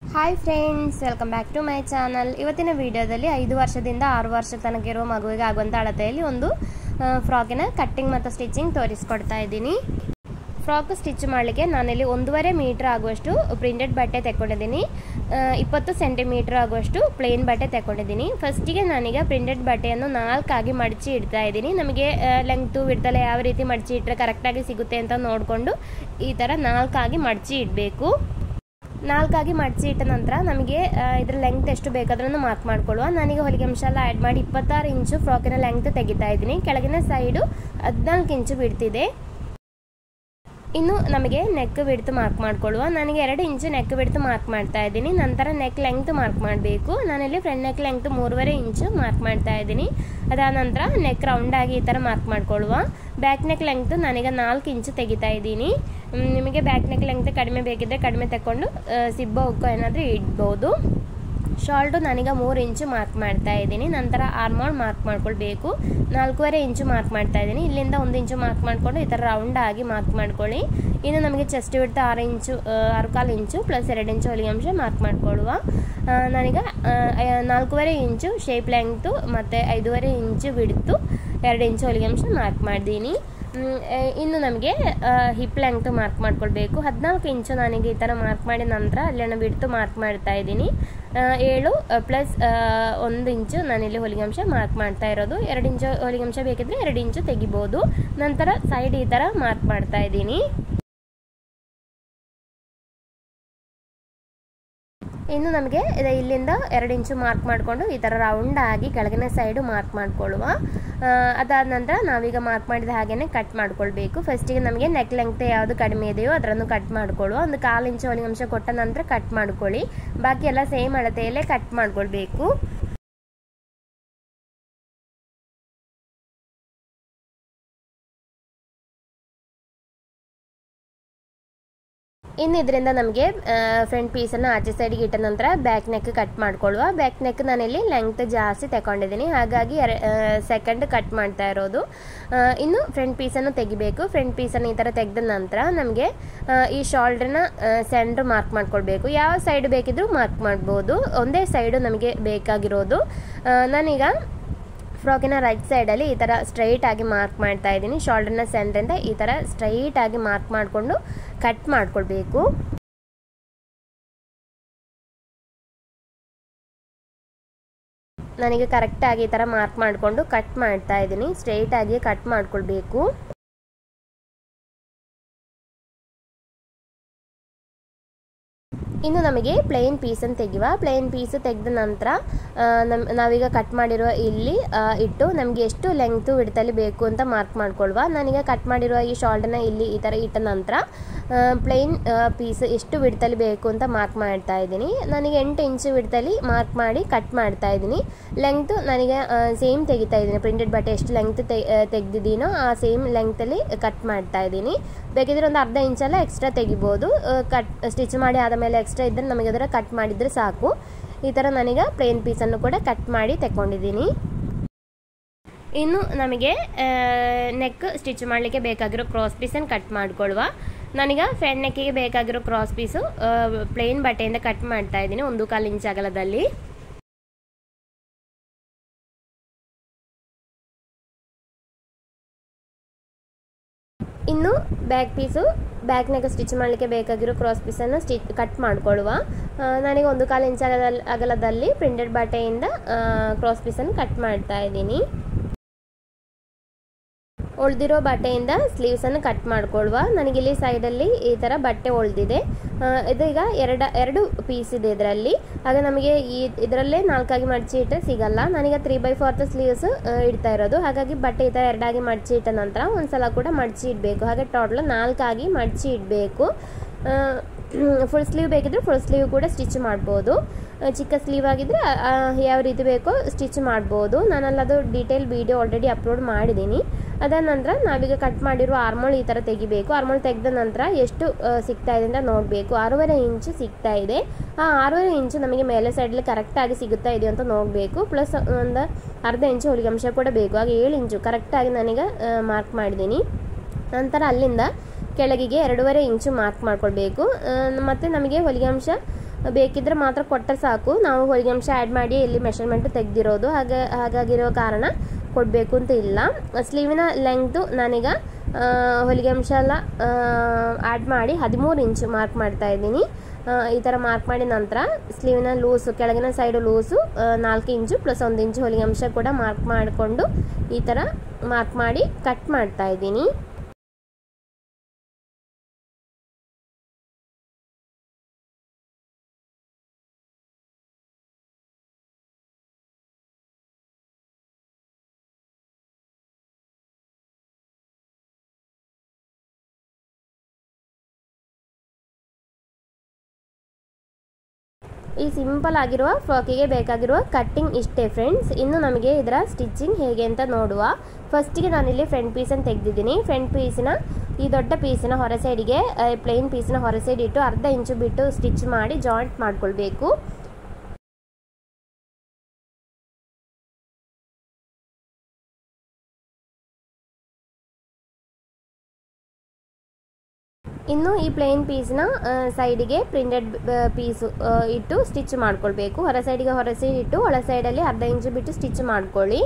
hi friends welcome back to my channel ಇವತ್ತಿನ ವಿಡಿಯೋದಲ್ಲಿ ಐದು ವರ್ಷದಿಂದ ಆರು ವರ್ಷ ತನಕ ಇರುವ ಮಗುವಿಗೆ ಆಗುವಂಥ ಅಳತೆಯಲ್ಲಿ ಒಂದು ಫ್ರಾಕಿನ ಕಟ್ಟಿಂಗ್ ಮತ್ತು ಸ್ಟಿಚಿಂಗ್ ತೋರಿಸ್ಕೊಡ್ತಾ ಇದ್ದೀನಿ ಫ್ರಾಕ್ ಸ್ಟಿಚ್ ಮಾಡಲಿಕ್ಕೆ ನಾನಿಲ್ಲಿ ಒಂದೂವರೆ ಮೀಟ್ರ್ ಆಗುವಷ್ಟು ಪ್ರಿಂಟೆಡ್ ಬಟ್ಟೆ ತೆಕ್ಕೊಂಡಿದ್ದೀನಿ ಇಪ್ಪತ್ತು ಸೆಂಟಿಮೀಟ್ರ್ ಆಗುವಷ್ಟು ಪ್ಲೇನ್ ಬಟ್ಟೆ ತೆಕ್ಕೊಂಡಿದ್ದೀನಿ ಫಸ್ಟಿಗೆ ನಾನೀಗ ಪ್ರಿಂಟೆಡ್ ಬಟ್ಟೆಯನ್ನು ನಾಲ್ಕಾಗಿ ಮಡಚಿ ಇಡ್ತಾ ಇದ್ದೀನಿ ನಮಗೆ ಲೆಂಗ್ತು ಬಿಡ್ತಲ್ಲ ಯಾವ ರೀತಿ ಮಡಚಿ ಇಟ್ಟರೆ ಕರೆಕ್ಟಾಗಿ ಸಿಗುತ್ತೆ ಅಂತ ನೋಡಿಕೊಂಡು ಈ ಥರ ನಾಲ್ಕಾಗಿ ಮಡಚಿ ಇಡಬೇಕು ನಾಲ್ಕಾಗಿ ಮಡಚಿ ಇಟ್ಟ ನಂತರ ನಮಗೆ ಇದರ ಲೆಂಗ್ತ್ ಎಷ್ಟು ಬೇಕು ಅದನ್ನು ಮಾರ್ಕ್ ಮಾಡ್ಕೊಳ್ಳುವ ನಾನೀಗ ಹೊಲಿಗೆ ಅಂಶ ಎಲ್ಲ ಆ್ಯಡ್ ಮಾಡಿ ಇಪ್ಪತ್ತಾರು ಇಂಚು ಫ್ರಾಕಿನ ಲೆಂಗ್ತ್ ತೆಗಿತಾ ಇದ್ದೀನಿ ಕೆಳಗಿನ ಸೈಡು ಹದಿನಾಲ್ಕು ಇಂಚು ಬಿಡ್ತಿದೆ ಇನ್ನು ನಮಗೆ ನೆಕ್ ಬಿಡ್ತು ಮಾರ್ಕ್ ಮಾಡ್ಕೊಳ್ಳುವ ನನಗೆ ಎರಡು ಇಂಚು ನೆಕ್ ಬಿಡ್ತು ಮಾರ್ಕ್ ಮಾಡ್ತಾ ಇದ್ದೀನಿ ನಂತರ ನೆಕ್ ಲೆಂಗ್ತ್ ಮಾರ್ಕ್ ಮಾಡಬೇಕು ನಾನಿಲ್ಲಿ ಫ್ರಂಟ್ ನೆಕ್ ಲೆಂಗ್ತ್ ಮೂರುವರೆ ಇಂಚು ಮಾರ್ಕ್ ಮಾಡ್ತಾ ಇದ್ದೀನಿ ಅದಾದ ನಂತರ ನೆಕ್ ರೌಂಡಾಗಿ ಈ ಥರ ಮಾರ್ಕ್ ಮಾಡ್ಕೊಳ್ಳುವ ಬ್ಯಾಕ್ ನೆಕ್ ಲೆಂಗ್ತ್ ನಾನೀಗ ನಾಲ್ಕು ಇಂಚು ತೆಗಿತಾ ಇದ್ದೀನಿ ನಿಮಗೆ ಬ್ಯಾಕ್ ನೆಕ್ ಲೆಂಗ್ತ್ ಕಡಿಮೆ ಬೇಕಿದ್ದರೆ ಕಡಿಮೆ ತಗೊಂಡು ಸಿಬ್ಬ ಉಕ್ಕೋ ಏನಾದರೂ ಇಡ್ಬೋದು ಶಾಲ್ಟು ನಾನೀಗ ಮೂರು ಇಂಚು ಮಾರ್ಕ್ ಮಾಡ್ತಾ ಇದ್ದೀನಿ ನಂತರ ಆರ್ಮೋಲ್ ಮಾರ್ಕ್ ಮಾಡ್ಕೊಳ್ಬೇಕು ನಾಲ್ಕೂವರೆ ಇಂಚು ಮಾರ್ಕ್ ಮಾಡ್ತಾ ಇದ್ದೀನಿ ಇಲ್ಲಿಂದ ಒಂದು ಇಂಚು ಮಾರ್ಕ್ ಮಾಡಿಕೊಂಡು ಈ ಥರ ರೌಂಡ್ ಆಗಿ ಮಾರ್ಕ್ ಮಾಡ್ಕೊಳ್ಳಿ ಇನ್ನು ನಮಗೆ ಚೆಸ್ಟ್ ಬಿಡ್ತಾ ಆರು ಇಂಚು ಆರು ಕಾಲು ಇಂಚು ಪ್ಲಸ್ ಎರಡು ಇಂಚು ಹೊಲಿಗೆ ಅಂಶ ಮಾರ್ಕ್ ಮಾಡ್ಕೊಳ್ಳುವ ನಾನೀಗ ನಾಲ್ಕೂವರೆ ಇಂಚು ಶೇಪ್ ಲೆಂಗ್ತು ಮತ್ತು ಐದೂವರೆ ಇಂಚು ಬಿಡ್ತು ಎರಡು ಇಂಚು ಹೊಲಿಗೆ ಅಂಶ ಮಾರ್ಕ್ ಮಾಡಿದ್ದೀನಿ ಇನ್ನು ನಮಗೆ ಹಿಪ್ ಲೆಂಗ್ತ್ ಮಾರ್ಕ್ ಮಾಡ್ಕೊಳ್ಬೇಕು ಹದಿನಾಲ್ಕು ಇಂಚು ನನಗೆ ಈ ಥರ ಮಾರ್ಕ್ ಮಾಡಿದ ನಂತರ ಅಲ್ಲಿನ ಬಿಡ್ತು ಮಾರ್ಕ್ ಮಾಡ್ತಾ ಇದ್ದೀನಿ ಏಳು ಪ್ಲಸ್ ಒಂದು ಇಂಚು ನಾನಿಲ್ಲಿ ಹೊಲಿಗೆ ಅಂಶ ಮಾರ್ಕ್ ಮಾಡ್ತಾ ಇರೋದು ಎರಡು ಇಂಚು ಹೊಲಿಗೆ ಅಂಶ ಬೇಕಿದ್ರೆ ಎರಡು ಇಂಚು ತೆಗಿಬೋದು ನಂತರ ಸೈಡ್ ಈ ಥರ ಮಾರ್ಕ್ ಮಾಡ್ತಾ ಇದ್ದೀನಿ ಇನ್ನು ನಮಗೆ ಇಲ್ಲಿಂದ ಎರಡು ಇಂಚು ಮಾರ್ಕ್ ಮಾಡಿಕೊಂಡು ಈ ಥರ ರೌಂಡ್ ಆಗಿ ಕೆಳಗಿನ ಸೈಡು ಮಾರ್ಕ್ ಮಾಡ್ಕೊಳ್ಳುವ ಅದಾದ ನಂತರ ನಾವೀಗ ಮಾರ್ಕ್ ಮಾಡಿದ ಹಾಗೆಯೇ ಕಟ್ ಮಾಡ್ಕೊಳ್ಬೇಕು ಫಸ್ಟಿಗೆ ನಮಗೆ ನೆಕ್ ಲೆಂಗ್ತ್ ಯಾವುದು ಕಡಿಮೆ ಇದೆಯೋ ಅದನ್ನು ಕಟ್ ಮಾಡ್ಕೊಳ್ಳುವ ಒಂದು ಕಾಲು ಇಂಚು ಹೊಲಿಗೆ ಅಂಶ ಕೊಟ್ಟ ನಂತರ ಕಟ್ ಮಾಡ್ಕೊಳ್ಳಿ ಬಾಕಿ ಎಲ್ಲ ಸೇಮ್ ಅಳತೆಯಲ್ಲೇ ಕಟ್ ಮಾಡ್ಕೊಳ್ಬೇಕು ಇನ್ನು ಇದರಿಂದ ನಮಗೆ ಫ್ರಂಟ್ ಪೀಸನ್ನು ಆಚೆ ಸೈಡ್ಗೆ ಇಟ್ಟ ನಂತರ ಬ್ಯಾಕ್ ನೆಕ್ ಕಟ್ ಮಾಡ್ಕೊಳ್ಳುವ ಬ್ಯಾಕ್ ನೆಕ್ ನಾನಿಲ್ಲಿ ಲೆಂಗ್ತ್ ಜಾಸ್ತಿ ತಗೊಂಡಿದ್ದೀನಿ ಹಾಗಾಗಿ ಎರ ಸೆಕೆಂಡ್ ಕಟ್ ಮಾಡ್ತಾ ಇರೋದು ಇನ್ನು ಫ್ರಂಟ್ ಪೀಸನ್ನು ತೆಗಿಬೇಕು ಫ್ರಂಟ್ ಪೀಸನ್ನು ಈ ಥರ ತೆಗೆದ ನಂತರ ನಮಗೆ ಈ ಶೋಲ್ಡ್ರನ್ನ ಸೆಂಡ್ರ್ ಮಾರ್ಕ್ ಮಾಡ್ಕೊಳ್ಬೇಕು ಯಾವ ಸೈಡ್ ಬೇಕಿದ್ರೂ ಮಾರ್ಕ್ ಮಾಡ್ಬೋದು ಒಂದೇ ಸೈಡು ನಮಗೆ ಬೇಕಾಗಿರೋದು ನಾನೀಗ ಫ್ರಾಕಿನ ರೈಟ್ ಸೈಡಲ್ಲಿ ಈ ಥರ ಸ್ಟ್ರೈಟ್ ಆಗಿ ಮಾರ್ಕ್ ಮಾಡ್ತಾ ಇದ್ದೀನಿ ಶೋಲ್ಡರ್ನ ಸೆಂಟ್ರಿಂದ ಈ ಥರ ಸ್ಟ್ರೈಟ್ ಆಗಿ ಮಾರ್ಕ್ ಮಾಡಿಕೊಂಡು ಕಟ್ ಮಾಡ್ಕೊಳ್ಬೇಕು ನನಗೆ ಕರೆಕ್ಟಾಗಿ ಈ ಥರ ಮಾರ್ಕ್ ಮಾಡಿಕೊಂಡು ಕಟ್ ಮಾಡ್ತಾ ಇದ್ದೀನಿ ಸ್ಟ್ರೈಟ್ ಆಗಿ ಕಟ್ ಮಾಡ್ಕೊಳ್ಬೇಕು ಇನ್ನು ನಮಗೆ ಪ್ಲೇನ್ ಪೀಸನ್ನು ತೆಗಿವ ಪ್ಲೇನ್ ಪೀಸ್ ತೆಗೆದ ನಂತರ ನಮ್ ನಾವೀಗ ಕಟ್ ಮಾಡಿರುವ ಇಲ್ಲಿ ಇಟ್ಟು ನಮಗೆ ಎಷ್ಟು ಲೆಂಗ್ತು ಹಿಡ್ತಲ್ಲಿ ಬೇಕು ಅಂತ ಮಾರ್ಕ್ ಮಾಡ್ಕೊಳ್ವ ನಾನೀಗ ಕಟ್ ಮಾಡಿರುವ ಈ ಶಾಲ್ಟನ್ನ ಇಲ್ಲಿ ಈ ಥರ ಇಟ್ಟ ನಂತರ ಪ್ಲೇನ್ ಪೀಸ್ ಎಷ್ಟು ಬಿಡ್ತಲ್ಲಿ ಬೇಕು ಅಂತ ಮಾರ್ಕ್ ಮಾಡ್ತಾ ಇದ್ದೀನಿ ನನಗೆ ಎಂಟು ಇಂಚು ಬಿಡ್ತಲ್ಲಿ ಮಾರ್ಕ್ ಮಾಡಿ ಕಟ್ ಮಾಡ್ತಾ ಇದ್ದೀನಿ ಲೆಂಗ್ತು ನನಗೆ ಸೇಮ್ ತೆಗಿತಾ ಇದ್ದೀನಿ ಪ್ರಿಂಟೆಡ್ ಬಟ್ಟೆ ಎಷ್ಟು ಲೆಂಗ್ತ್ ತೆಗೆದಿದ್ದೀನೋ ಆ ಸೇಮ್ ಲೆಂಗ್ತಲ್ಲಿ ಕಟ್ ಮಾಡ್ತಾ ಇದ್ದೀನಿ ಬೇಕಿದ್ರೆ ಒಂದು ಅರ್ಧ ಇಂಚೆಲ್ಲ ಎಕ್ಸ್ಟ್ರಾ ತೆಗಿಬೋದು ಕಟ್ ಸ್ಟಿಚ್ ಮಾಡಿ ಆದಮೇಲೆ ಎಕ್ಸ್ಟ್ರಾ ಇದ್ದರೆ ನಮಗೆ ಅದರ ಕಟ್ ಮಾಡಿದರೆ ಸಾಕು ಈ ಥರ ನನಗೆ ಪ್ಲೇನ್ ಪೀಸನ್ನು ಕೂಡ ಕಟ್ ಮಾಡಿ ತೆಕ್ಕೊಂಡಿದ್ದೀನಿ ಇನ್ನು ನಮಗೆ ನೆಕ್ ಸ್ಟಿಚ್ ಮಾಡಲಿಕ್ಕೆ ಬೇಕಾಗಿರೋ ಕ್ರಾಸ್ ಪೀಸನ್ನು ಕಟ್ ಮಾಡ್ಕೊಳ್ಳುವ ನಾನೀಗ ಫ್ರಂಟ್ ನೆಕ್ಕಿಗೆ ಬೇಕಾಗಿರೋ ಕ್ರಾಸ್ ಪೀಸು ಪ್ಲೇನ್ ಬಟ್ಟೆಯಿಂದ ಕಟ್ ಮಾಡ್ತಾ ಇದ್ದೀನಿ ಒಂದು ಕಾಲು ಇಂಚ್ ಅಗಲದಲ್ಲಿ ಇನ್ನು back piece back neck stitch ಮಾಡಲಿಕ್ಕೆ ಬೇಕಾಗಿರೋ ಕ್ರಾಸ್ ಪೀಸನ್ನು ಸ್ಟಿಚ್ ಕಟ್ ಮಾಡಿಕೊಳ್ಳುವ ನನಗೆ ಒಂದು ಕಾಲು ಇಂಚ್ ಅಗಲದಲ್ಲಿ ಅಗಲದಲ್ಲಿ ಪ್ರಿಂಟೆಡ್ ಬಟ್ಟೆಯಿಂದ ಕ್ರಾಸ್ ಪೀಸನ್ನು ಕಟ್ ಮಾಡ್ತಾ ಇದ್ದೀನಿ ಉಳ್ದಿರೋ ಬಟ್ಟೆಯಿಂದ ಸ್ಲೀವ್ಸನ್ನು ಕಟ್ ಮಾಡ್ಕೊಳ್ಳುವ ನನಗಿಲ್ಲಿ ಸೈಡಲ್ಲಿ ಈ ಥರ ಬಟ್ಟೆ ಉಳ್ದಿದೆ ಇದು ಈಗ ಎರಡು ಎರಡು ಪೀಸ್ ಇದೆ ಇದರಲ್ಲಿ ಆಗ ನಮಗೆ ಈ ಇದರಲ್ಲೇ ನಾಲ್ಕಾಗಿ ಮಡಚಿ ಇಟ್ಟರೆ ಸಿಗಲ್ಲ ನನಗೆ ತ್ರೀ ಬೈ ಫೋರ್ತ್ ಸ್ಲೀವ್ಸ್ ಇಡ್ತಾ ಇರೋದು ಹಾಗಾಗಿ ಬಟ್ಟೆ ಈ ಥರ ಎರಡಾಗಿ ಮಡಚಿ ಇಟ್ಟ ನಂತರ ಒಂದು ಸಲ ಕೂಡ ಮಡಚಿ ಇಡಬೇಕು ಹಾಗೆ ಟೋಟಲ್ ನಾಲ್ಕಾಗಿ ಮಡಚಿ ಇಡಬೇಕು ಫುಲ್ ಸ್ಲೀವ್ ಬೇಕಿದ್ರೆ ಫುಲ್ ಸ್ಲೀವ್ ಕೂಡ ಸ್ಟಿಚ್ ಮಾಡ್ಬೋದು ಚಿಕ್ಕ ಸ್ಲೀವ್ ಆಗಿದ್ದರೆ ಯಾವ ರೀತಿ ಬೇಕೋ ಸ್ಟಿಚ್ ಮಾಡ್ಬೋದು ನಾನಲ್ಲದು ಡೀಟೇಲ್ ವೀಡಿಯೋ ಆಲ್ರೆಡಿ ಅಪ್ಲೋಡ್ ಮಾಡಿದ್ದೀನಿ ಅದಾದ ನಂತರ ನಾವೀಗ ಕಟ್ ಮಾಡಿರುವ ಆರ್ಮೋಲ್ ಈ ಥರ ತೆಗಿಬೇಕು ಆರ್ಮೋಲ್ ತೆಗೆದ ನಂತರ ಎಷ್ಟು ಸಿಗ್ತಾ ಇದೆ ಅಂತ ನೋಡಬೇಕು ಆರೂವರೆ ಇಂಚು ಸಿಗ್ತಾ ಇದೆ ಆ ಆರೂವರೆ ಇಂಚು ನಮಗೆ ಮೇಲೆ ಸೈಡಲ್ಲಿ ಕರೆಕ್ಟಾಗಿ ಸಿಗುತ್ತಾ ಇದೆಯೋ ಅಂತ ನೋಡಬೇಕು ಪ್ಲಸ್ ಒಂದು ಅರ್ಧ ಇಂಚು ಹೊಲಿಗೆ ಅಂಶ ಕೂಡ ಬೇಕು ಆಗ ಏಳು ಇಂಚು ಕರೆಕ್ಟಾಗಿ ನನಗೆ ಮಾರ್ಕ್ ಮಾಡಿದ್ದೀನಿ ನಂತರ ಅಲ್ಲಿಂದ ಕೆಳಗಿಗೆ ಎರಡೂವರೆ ಇಂಚು ಮಾರ್ಕ್ ಮಾಡ್ಕೊಳ್ಬೇಕು ಮತ್ತು ನಮಗೆ ಹೊಲಿಗೆ ಅಂಶ ಬೇಕಿದ್ರೆ ಮಾತ್ರ ಕೊಟ್ಟರೆ ಸಾಕು ನಾವು ಹೊಲಿಗೆ ಅಂಶ ಆ್ಯಡ್ ಮಾಡಿ ಇಲ್ಲಿ ಮೆಷರ್ಮೆಂಟ್ ತೆಗೆದಿರೋದು ಹಾಗೆ ಹಾಗಾಗಿರೋ ಕಾರಣ ಕೊಡಬೇಕು ಅಂತ ಇಲ್ಲ ಸ್ಲೀವಿನ ಲೆಂಗ್ತು ನಾನೀಗ ಆ, ಹೊಲಿಗೆ ಅಂಶ ಎಲ್ಲ ಆ್ಯಡ್ ಮಾಡಿ ಹದಿಮೂರು ಇಂಚು ಮಾರ್ಕ್ ಮಾಡ್ತಾ ಇದ್ದೀನಿ ಆ, ಈ ಥರ ಮಾರ್ಕ್ ಮಾಡಿದ ನಂತರ ಸ್ಲೀವಿನ ಲೂಸು ಕೆಳಗಿನ ಸೈಡು ಲೂಸು ನಾಲ್ಕು ಇಂಚು ಪ್ಲಸ್ ಒಂದು ಇಂಚು ಹೊಲಿಗೆ ಅಂಶ ಕೂಡ ಮಾರ್ಕ್ ಮಾಡಿಕೊಂಡು ಈ ಥರ ಮಾರ್ಕ್ ಮಾಡಿ ಕಟ್ ಮಾಡ್ತಾ ಇದ್ದೀನಿ ಈ ಸಿಂಪಲ್ ಆಗಿರುವ ಫ್ರಾಕಿಗೆ ಬೇಕಾಗಿರುವ ಕಟ್ಟಿಂಗ್ ಇಷ್ಟೇ ಫ್ರೆಂಡ್ಸ್ ಇನ್ನು ನಮಗೆ ಇದರ ಸ್ಟಿಚಿಂಗ್ ಹೇಗೆ ಅಂತ ನೋಡುವ ಫಸ್ಟಿಗೆ ನಾನಿಲ್ಲಿ ಫ್ರಂಟ್ ಪೀಸನ್ನು ತೆಗೆದಿದ್ದೀನಿ ಫ್ರಂಟ್ ಪೀಸಿನ ಈ ದೊಡ್ಡ ಪೀಸಿನ ಹೊರ ಸೈಡಿಗೆ ಪ್ಲೇನ್ ಪೀಸಿನ ಹೊರ ಸೈಡ್ ಇಟ್ಟು ಅರ್ಧ ಇಂಚು ಬಿಟ್ಟು ಸ್ಟಿಚ್ ಮಾಡಿ ಜಾಯಿಂಟ್ ಮಾಡ್ಕೊಳ್ಬೇಕು ಇನ್ನು ಈ ಪ್ಲೇನ್ ಪೀಸ್ನ ಸೈಡಿಗೆ ಪ್ರಿಂಟೆಡ್ ಪೀಸು ಇಟ್ಟು ಸ್ಟಿಚ್ ಮಾಡ್ಕೊಳ್ಬೇಕು ಹೊರ ಸೈಡಿಗೆ ಹೊರ ಸೈಡ್ ಇಟ್ಟು ಒಳ ಸೈಡಲ್ಲಿ ಅರ್ಧ ಇಂಚು ಬಿಟ್ಟು ಸ್ಟಿಚ್ ಮಾಡ್ಕೊಳ್ಳಿ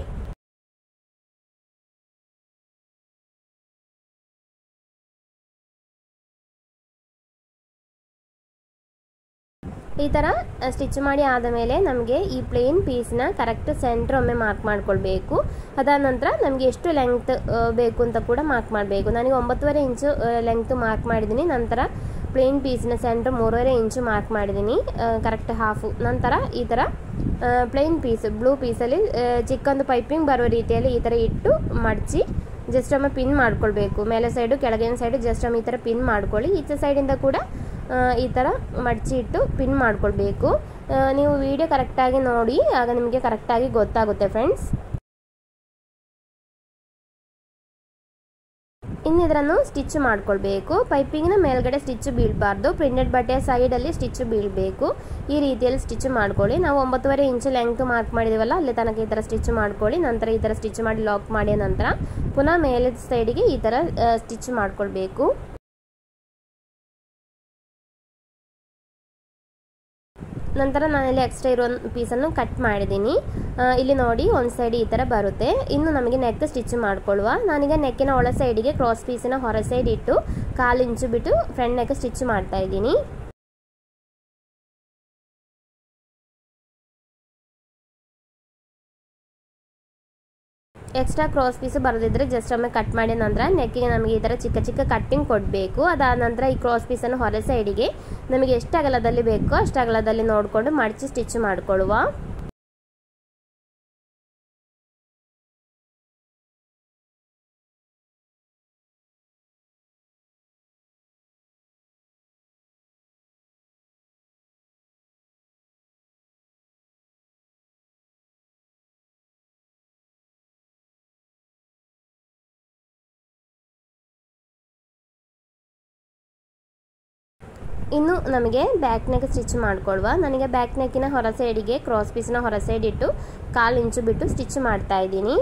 ಈ ಥರ ಸ್ಟಿಚ್ ಮಾಡಿ ಆದ ಮೇಲೆ ನಮಗೆ ಈ ಪ್ಲೇನ್ ಪೀಸ್ನ ಕರೆಕ್ಟ್ ಸೆಂಟ್ರ್ ಒಮ್ಮೆ ಮಾರ್ಕ್ ಮಾಡ್ಕೊಳ್ಬೇಕು ಅದಾದ ನಂತರ ನಮಗೆ ಎಷ್ಟು ಲೆಂಗ್ತ್ ಬೇಕು ಅಂತ ಕೂಡ ಮಾರ್ಕ್ ಮಾಡಬೇಕು ನನಗೆ ಒಂಬತ್ತುವರೆ ಇಂಚು ಲೆಂಗ್ತ್ ಮಾರ್ಕ್ ಮಾಡಿದ್ದೀನಿ ನಂತರ ಪ್ಲೇನ್ ಪೀಸ್ನ ಸೆಂಟ್ರ್ ಮೂರುವರೆ ಇಂಚು ಮಾರ್ಕ್ ಮಾಡಿದ್ದೀನಿ ಕರೆಕ್ಟ್ ಹಾಫು ನಂತರ ಈ ಥರ ಪ್ಲೇನ್ ಪೀಸ್ ಬ್ಲೂ ಪೀಸಲ್ಲಿ ಚಿಕ್ಕಂದು ಪೈಪಿಂಗ್ ಬರೋ ರೀತಿಯಲ್ಲಿ ಈ ಥರ ಇಟ್ಟು ಮಡಚಿ ಜಸ್ಟ್ ಒಮ್ಮೆ ಪಿನ್ ಮಾಡ್ಕೊಳ್ಬೇಕು ಮೇಲೆ ಸೈಡು ಕೆಳಗಿನ ಸೈಡು ಜಸ್ಟ್ ಒಮ್ಮೆ ಈ ಥರ ಪಿನ್ ಮಾಡ್ಕೊಳ್ಳಿ ಈಚೆ ಸೈಡಿಂದ ಕೂಡ ಆ, ಈ ಥರ ಮಡಚಿ ಇಟ್ಟು ಪಿನ್ ಮಾಡ್ಕೊಳ್ಬೇಕು ಆ, ನೀವು ವಿಡಿಯೋ ಕರೆಕ್ಟಾಗಿ ನೋಡಿ ಆಗ ನಿಮಗೆ ಕರೆಕ್ಟಾಗಿ ಗೊತ್ತಾಗುತ್ತೆ ಫ್ರೆಂಡ್ಸ್ ಇನ್ನು ಇದನ್ನು ಸ್ಟಿಚ್ ಮಾಡ್ಕೊಳ್ಬೇಕು ಪೈಪಿಂಗ್ನ ಮೇಲ್ಗಡೆ ಸ್ಟಿಚ್ ಬೀಳಬಾರ್ದು ಪ್ರಿಂಟೆಡ್ ಬಟ್ಟೆಯ ಸೈಡಲ್ಲಿ ಸ್ಟಿಚ್ ಬೀಳಬೇಕು ಈ ರೀತಿಯಲ್ಲಿ ಸ್ಟಿಚ್ ಮಾಡ್ಕೊಳ್ಳಿ ನಾವು ಒಂಬತ್ತುವರೆ ಇಂಚು ಲೆಂಗ್ತ್ ಮಾರ್ಕ್ ಮಾಡಿದ್ದೀವಲ್ಲ ಅಲ್ಲಿ ತನಕ ಈ ಥರ ಸ್ಟಿಚ್ ಮಾಡ್ಕೊಳ್ಳಿ ನಂತರ ಈ ಥರ ಸ್ಟಿಚ್ ಮಾಡಿ ಲಾಕ್ ಮಾಡಿದ ನಂತರ ಪುನಃ ಮೇಲೆ ಸೈಡಿಗೆ ಈ ಥರ ಸ್ಟಿಚ್ ಮಾಡ್ಕೊಳ್ಬೇಕು ನಂತರ ನಾನಿಲ್ಲಿ ಎಕ್ಸ್ಟ್ರಾ ಇರೋ ಪೀಸನ್ನು ಕಟ್ ಮಾಡಿದ್ದೀನಿ ಆ, ಇಲ್ಲಿ ನೋಡಿ ಒಂದು ಸೈಡ್ ಈ ಥರ ಬರುತ್ತೆ ಇನ್ನು ನಮಗೆ ನೆಕ್ ಸ್ಟಿಚ್ ಮಾಡ್ಕೊಳ್ಳುವ ನಾನೀಗ ನೆಕ್ಕಿನ ಒಳ ಸೈಡಿಗೆ ಕ್ರಾಸ್ ಪೀಸಿನ ಹೊರ ಸೈಡ್ ಇಟ್ಟು ಕಾಲು ಇಂಚು ಬಿಟ್ಟು ಫ್ರಂಟ್ ನೆಕ್ ಸ್ಟಿಚ್ ಮಾಡ್ತಾ ಇದ್ದೀನಿ ಎಕ್ಸ್ಟ್ರಾ ಕ್ರಾಸ್ ಪೀಸು ಬರೋದಿದ್ರೆ ಜಸ್ಟ್ ಒಮ್ಮೆ ಕಟ್ ಮಾಡಿದ ನಂತರ ನೆಕ್ಕಿಗೆ ನಮಗೆ ಈ ಥರ ಚಿಕ್ಕ ಚಿಕ್ಕ ಕಟ್ಟಿಂಗ್ ಕೊಡಬೇಕು ಅದಾದ ನಂತರ ಈ ಕ್ರಾಸ್ ಪೀಸನ್ನು ಹೊರ ಸೈಡಿಗೆ ನಮಗೆ ಎಷ್ಟು ಅಗಲದಲ್ಲಿ ಬೇಕೋ ಅಷ್ಟು ಅಗಲದಲ್ಲಿ ನೋಡಿಕೊಂಡು ಮಡಚಿ ಸ್ಟಿಚ್ ಮಾಡಿಕೊಳ್ಳುವ ಇನ್ನು ನಮಗೆ ಬ್ಯಾಕ್ ನೆಕ್ ಸ್ಟಿಚ್ ಮಾಡ್ಕೊಳ್ವಾ ನನಗೆ ಬ್ಯಾಕ್ ನೆಕ್ಕಿನ ಹೊರ ಸೈಡಿಗೆ ಕ್ರಾಸ್ ಪೀಸ್ನ ಹೊರ ಸೈಡ್ ಇಟ್ಟು ಕಾಲು ಇಂಚು ಬಿಟ್ಟು ಸ್ಟಿಚ್ ಮಾಡ್ತಾ ಇದ್ದೀನಿ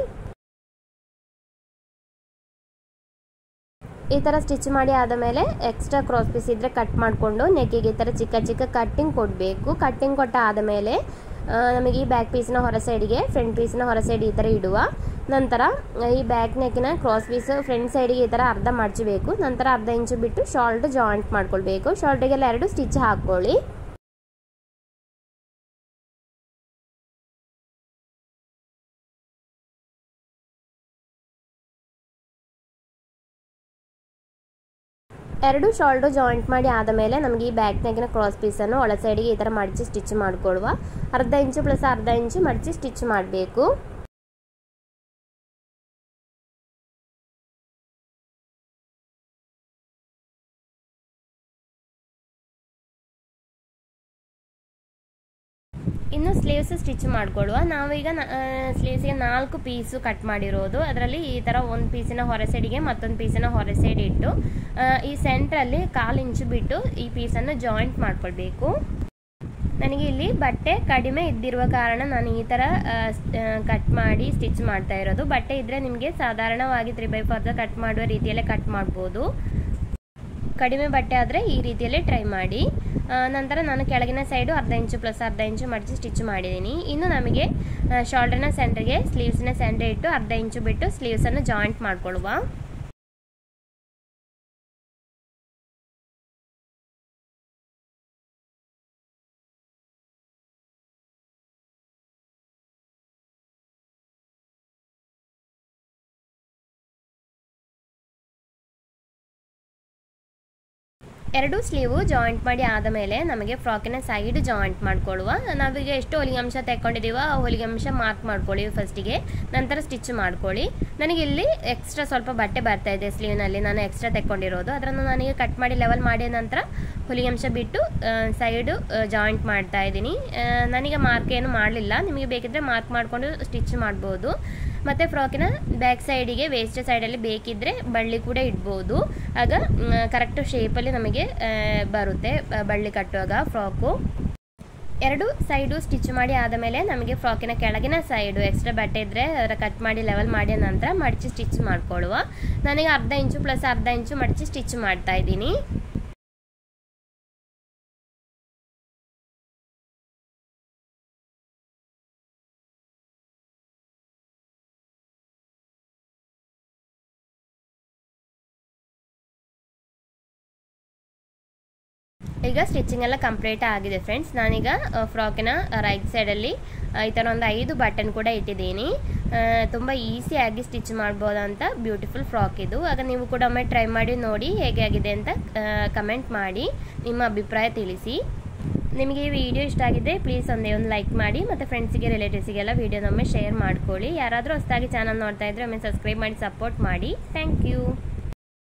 ಈ ಥರ ಸ್ಟಿಚ್ ಮಾಡಿ ಆದ ಮೇಲೆ ಎಕ್ಸ್ಟ್ರಾ ಕ್ರಾಸ್ ಪೀಸ್ ಇದ್ದರೆ ಕಟ್ ಮಾಡಿಕೊಂಡು ನೆಕ್ಕಿಗೆ ಈ ಥರ ಚಿಕ್ಕ ಚಿಕ್ಕ ಕಟ್ಟಿಂಗ್ ಕೊಡಬೇಕು ಕಟ್ಟಿಂಗ್ ಕೊಟ್ಟ ಆದಮೇಲೆ ನಮಗೆ ಈ ಬ್ಯಾಕ್ ಪೀಸ್ನ ಹೊರ ಸೈಡಿಗೆ ಫ್ರಂಟ್ ಪೀಸ್ನ ಹೊರ ಸೈಡ್ ಈ ಥರ ಇಡುವ ನಂತರ ಈ ಬ್ಯಾಕ್ ನೆಕ್ಕಿನ ಕ್ರಾಸ್ ಪೀಸ್ ಫ್ರಂಟ್ ಸೈಡಿಗೆ ಈ ಥರ ಅರ್ಧ ಮಡಚಬೇಕು ನಂತರ ಅರ್ಧ ಇಂಚು ಬಿಟ್ಟು ಶಾಲ್ಟ್ ಜಾಯಿಂಟ್ ಮಾಡ್ಕೊಳ್ಬೇಕು ಶಾಲ್ಟಿಗೆಲ್ಲ ಎರಡು ಸ್ಟಿಚ್ ಹಾಕ್ಕೊಳ್ಳಿ ಎರಡು ಶಾಲ್ಟು ಜಾಯಿಂಟ್ ಮಾಡಿ ಆದ ಮೇಲೆ ನಮಗೆ ಈ ಬ್ಯಾಕ್ ನೆಕ್ಕಿನ ಕ್ರಾಸ್ ಪೀಸನ್ನು ಒಳ ಸೈಡಿಗೆ ಈ ಥರ ಮಡಚಿ ಸ್ಟಿಚ್ ಮಾಡಿಕೊಳ್ಳುವ ಅರ್ಧ ಇಂಚು ಪ್ಲಸ್ ಅರ್ಧ ಇಂಚು ಮಡಚಿ ಸ್ಟಿಚ್ ಮಾಡಬೇಕು ಇನ್ನು ಸ್ಲೀವ್ಸ್ ಸ್ಟಿಚ್ ಮಾಡ್ಕೊಳ್ಳುವ ನಾವೀಗ ಸ್ಲೀವ್ಸ್ಗೆ ನಾಲ್ಕು ಪೀಸು ಕಟ್ ಮಾಡಿರೋದು ಅದರಲ್ಲಿ ಈ ಥರ ಒಂದು ಪೀಸಿನ ಹೊರ ಸೈಡಿಗೆ ಮತ್ತೊಂದು ಪೀಸಿನ ಹೊರ ಸೈಡ್ ಇಟ್ಟು ಆ, ಈ ಸೆಂಟ್ರಲ್ಲಿ ಕಾಲು ಇಂಚು ಬಿಟ್ಟು ಈ ಪೀಸನ್ನು ಜಾಯಿಂಟ್ ಮಾಡ್ಕೊಳ್ಬೇಕು ನನಗೆ ಇಲ್ಲಿ ಬಟ್ಟೆ ಕಡಿಮೆ ಇದ್ದಿರುವ ಕಾರಣ ನಾನು ಈ ಥರ ಕಟ್ ಮಾಡಿ ಸ್ಟಿಚ್ ಮಾಡ್ತಾ ಇರೋದು ಬಟ್ಟೆ ಇದ್ದರೆ ನಿಮಗೆ ಸಾಧಾರಣವಾಗಿ ತ್ರೀ ಬೈ ಫೋರ್ದ ಕಟ್ ಮಾಡುವ ರೀತಿಯಲ್ಲೇ ಕಟ್ ಮಾಡ್ಬೋದು ಕಡಿಮೆ ಬಟ್ಟೆ ಆದರೆ ಈ ರೀತಿಯಲ್ಲೇ ಟ್ರೈ ಮಾಡಿ ಆ, ನಂತರ ನಾನು ಕೆಳಗಿನ ಸೈಡು ಅರ್ಧ ಇಂಚು ಪ್ಲಸ್ ಅರ್ಧ ಇಂಚು ಮಡಚಿ ಸ್ಟಿಚ್ ಮಾಡಿದ್ದೀನಿ ಇನ್ನು ನಮಗೆ ಶೋಲ್ಡರ್ನ ಸೆಂಟ್ರಿಗೆ ಸ್ಲೀವ್ಸ್ನ ಸೆಂಟ್ರ್ ಇಟ್ಟು ಅರ್ಧ ಇಂಚು ಬಿಟ್ಟು ಸ್ಲೀವ್ಸನ್ನು ಜಾಯಿಂಟ್ ಮಾಡ್ಕೊಳ್ಳುವ ಎರಡು ಸ್ಲೀವು ಜಾಯಿಂಟ್ ಮಾಡಿ ಆದ ಮೇಲೆ ನಮಗೆ ಫ್ರಾಕಿನ ಸೈಡ್ ಜಾಯಿಂಟ್ ಮಾಡ್ಕೊಳ್ಳುವ ನಾವೀಗ ಎಷ್ಟು ಹೊಲಿಗೆ ಅಂಶ ತೆಕ್ಕೊಂಡಿದ್ದೀವೋ ಆ ಹೊಲಿಗೆ ಅಂಶ ಮಾರ್ಕ್ ಮಾಡ್ಕೊಳ್ಳಿ ಫಸ್ಟಿಗೆ ನಂತರ ಸ್ಟಿಚ್ ಮಾಡ್ಕೊಳ್ಳಿ ನನಗೆ ಇಲ್ಲಿ ಎಕ್ಸ್ಟ್ರಾ ಸ್ವಲ್ಪ ಬಟ್ಟೆ ಬರ್ತಾ ಇದೆ ಸ್ಲೀವ್ನಲ್ಲಿ ನಾನು ಎಕ್ಸ್ಟ್ರಾ ತೆಕ್ಕೊಂಡಿರೋದು ಅದನ್ನು ನಾನೀಗ ಕಟ್ ಮಾಡಿ ಲೆವೆಲ್ ಮಾಡಿದ ನಂತರ ಹೊಲಿಗೆ ಅಂಶ ಬಿಟ್ಟು ಸೈಡು ಜಾಯಿಂಟ್ ಮಾಡ್ತಾ ಇದ್ದೀನಿ ನನಗೆ ಮಾರ್ಕ್ ಏನು ಮಾಡಲಿಲ್ಲ ನಿಮಗೆ ಬೇಕಿದ್ರೆ ಮಾರ್ಕ್ ಮಾಡಿಕೊಂಡು ಸ್ಟಿಚ್ ಮಾಡ್ಬೋದು ಮತ್ತು ಫ್ರಾಕಿನ ಬ್ಯಾಕ್ ಸೈಡಿಗೆ ವೇಸ್ಟ್ ಸೈಡಲ್ಲಿ ಬೇಕಿದ್ದರೆ ಬಳ್ಳಿ ಕೂಡ ಇಡ್ಬೋದು ಆಗ ಕರೆಕ್ಟ್ ಶೇಪಲ್ಲಿ ನಮಗೆ ಆ, ಬರುತ್ತೆ ಆ, ಬಳ್ಳಿ ಕಟ್ಟುವಾಗ ಫ್ರಾಕು ಎರಡು ಸೈಡು ಸ್ಟಿಚ್ ಮಾಡಿ ಆದಮೇಲೆ ನಮಗೆ ಫ್ರಾಕಿನ ಕೆಳಗಿನ ಸೈಡು ಎಕ್ಸ್ಟ್ರಾ ಬಟ್ಟೆ ಇದ್ದರೆ ಅದರ ಕಟ್ ಮಾಡಿ ಲೆವೆಲ್ ಮಾಡಿದ ನಂತರ ಮಡಚಿ ಸ್ಟಿಚ್ ಮಾಡ್ಕೊಳ್ಳುವ ನನಗೆ ಅರ್ಧ ಇಂಚು ಪ್ಲಸ್ ಅರ್ಧ ಇಂಚು ಮಡಚಿ ಸ್ಟಿಚ್ ಮಾಡ್ತಾ ಇದ್ದೀನಿ ಈಗ ಸ್ಟಿಚಿಂಗ್ ಎಲ್ಲ ಕಂಪ್ಲೀಟ್ ಆಗಿದೆ ಫ್ರೆಂಡ್ಸ್ ನಾನೀಗ ಫ್ರಾಕಿನ ರೈಟ್ ಸೈಡಲ್ಲಿ ಈ ಥರ ಒಂದು ಐದು ಬಟನ್ ಕೂಡ ಇಟ್ಟಿದ್ದೀನಿ ತುಂಬ ಈಸಿಯಾಗಿ ಸ್ಟಿಚ್ ಮಾಡ್ಬೋದಂತ ಬ್ಯೂಟಿಫುಲ್ ಫ್ರಾಕ್ ಇದು ಆಗ ನೀವು ಕೂಡ ಒಮ್ಮೆ ಟ್ರೈ ಮಾಡಿ ನೋಡಿ ಹೇಗೆ ಆಗಿದೆ ಅಂತ ಕಮೆಂಟ್ ಮಾಡಿ ನಿಮ್ಮ ಅಭಿಪ್ರಾಯ ತಿಳಿಸಿ ನಿಮಗೆ ಈ ವಿಡಿಯೋ ಇಷ್ಟ ಆಗಿದ್ದರೆ ಪ್ಲೀಸ್ ಒಂದೇ ಒಂದು ಲೈಕ್ ಮಾಡಿ ಮತ್ತು ಫ್ರೆಂಡ್ಸಿಗೆ ರಿಲೇಟಿವ್ಸಿಗೆಲ್ಲ ವಿಡಿಯೋನೊಮ್ಮೆ ಶೇರ್ ಮಾಡ್ಕೊಳ್ಳಿ ಯಾರಾದರೂ ಹೊಸದಾಗಿ ಚಾನಲ್ ನೋಡ್ತಾ ಇದ್ದರೆ ಒಮ್ಮೆ ಸಬ್ಸ್ಕ್ರೈಬ್ ಮಾಡಿ ಸಪೋರ್ಟ್ ಮಾಡಿ ಥ್ಯಾಂಕ್ ಯು